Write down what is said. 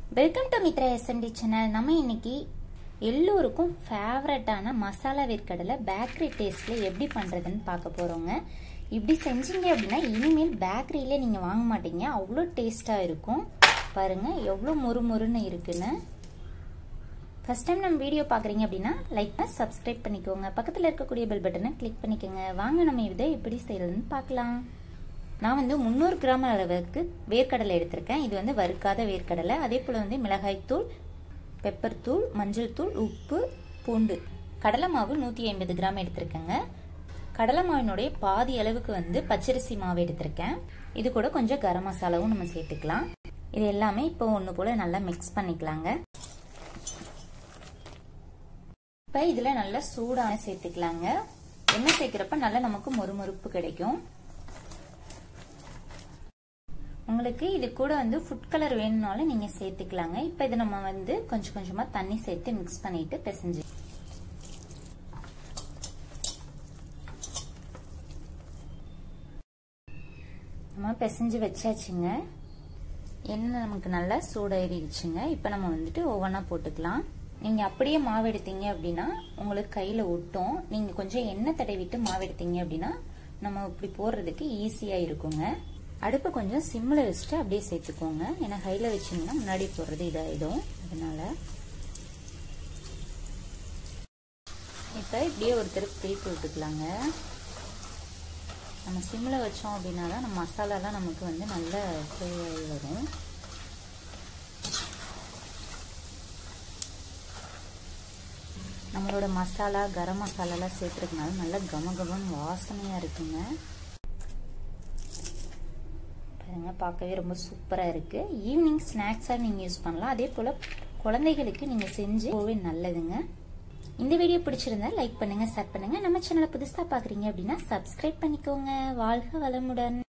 welcome to Mitra SMT channel நம்ம இன்னைக்கு எல்லோருக்கும் ஃபேவரட்டான மசாலா வேர்க்கடலை பேக்கரி டேஸ்ட்டில் எப்படி பண்ணுறதுன்னு பார்க்க போகிறோங்க இப்படி செஞ்சீங்க அப்படின்னா இனிமேல் பேக்கரியிலே நீங்கள் வாங்க மாட்டீங்க அவ்வளோ டேஸ்ட்டாக இருக்கும் பாருங்கள் எவ்வளோ முறுமுறுன்னு இருக்குன்னு ஃபஸ்ட் டைம் நம்ம வீடியோ பார்க்குறீங்க அப்படின்னா லைக் பண்ண சப்ஸ்கிரைப் பண்ணிக்கோங்க பக்கத்தில் இருக்கக்கூடிய பெல் பட்டனை கிளிக் பண்ணிக்கோங்க வாங்க நம்ம இதை எப்படி செய்யறதுன்னு பார்க்கலாம் நான் வந்து முந்நூறு கிராம் அளவுக்கு வேர்க்கடலை எடுத்திருக்கேன் இது வந்து வறுக்காத வேர்க்கடலை அதே போல் வந்து மிளகாய்த்தூள் பெப்பர் தூள் மஞ்சள் தூள் உப்பு பூண்டு கடலை மாவு நூற்றி ஐம்பது கிராம் எடுத்திருக்கேங்க கடலை மாவினுடைய பாதி அளவுக்கு வந்து பச்சரிசி மாவு எடுத்திருக்கேன் இது கூட கொஞ்சம் கரம் மசாலாவும் நம்ம சேர்த்துக்கலாம் இது எல்லாமே இப்போ ஒன்று போல் நல்லா மிக்ஸ் பண்ணிக்கலாங்க இப்போ இதில் நல்லா சூடான சேர்த்துக்கலாங்க எண்ணெய் சேர்க்குறப்ப நல்லா நமக்கு மொறுமொறுப்பு கிடைக்கும் உங்களுக்கு இது கூட வந்து ஃபுட் கலர் வேணும்னாலும் நீங்கள் சேர்த்துக்கலாங்க இப்போ இது நம்ம வந்து கொஞ்சம் கொஞ்சமாக தண்ணி சேர்த்து மிக்ஸ் பண்ணிட்டு பிசைஞ்சு நம்ம பிசைஞ்சு வச்சாச்சுங்க எண்ணெய் நமக்கு நல்லா சூடாயிருச்சுங்க இப்போ நம்ம வந்துட்டு ஒவ்வொன்றா போட்டுக்கலாம் நீங்கள் அப்படியே மாவு எடுத்தீங்க அப்படின்னா உங்களுக்கு கையில் ஒட்டும் நீங்கள் கொஞ்சம் எண்ணெய் தடவிட்டு மாவு எடுத்தீங்க அப்படின்னா நம்ம இப்படி போடுறதுக்கு ஈஸியாக இருக்குங்க அடுப்பு கொஞ்சம் சிம்மில் வச்சுட்டு அப்படியே சேர்த்துக்கோங்க ஏன்னா ஹையில் வச்சிங்கன்னா முன்னாடி போடுறது இதாகிடும் அதனால இப்போ இப்படியே ஒரு திருப்பி திருப்பி விட்டுக்கலாங்க நம்ம சிம்மில் வச்சோம் அப்படின்னா தான் நம்ம மசாலாலாம் நமக்கு வந்து நல்ல ஃப்ரை ஆகி வரும் நம்மளோட மசாலா கரம் மசாலாலாம் சேர்த்துருக்கனால நல்லா கம கமன்னு வாசனையாக இருக்குங்க பாருங்க பார்க்கவே ரொம்ப சூப்பராக இருக்குது ஈவினிங் ஸ்நாக்ஸாக நீங்கள் யூஸ் பண்ணலாம் அதே போல் குழந்தைகளுக்கு நீங்கள் செஞ்சு போவே நல்லதுங்க இந்த வீடியோ பிடிச்சிருந்தா லைக் பண்ணுங்கள் ஷேர் பண்ணுங்கள் நம்ம சேனலை புதுசாக பார்க்குறீங்க அப்படின்னா சப்ஸ்கிரைப் பண்ணிக்கோங்க வாழ்க வளமுடன்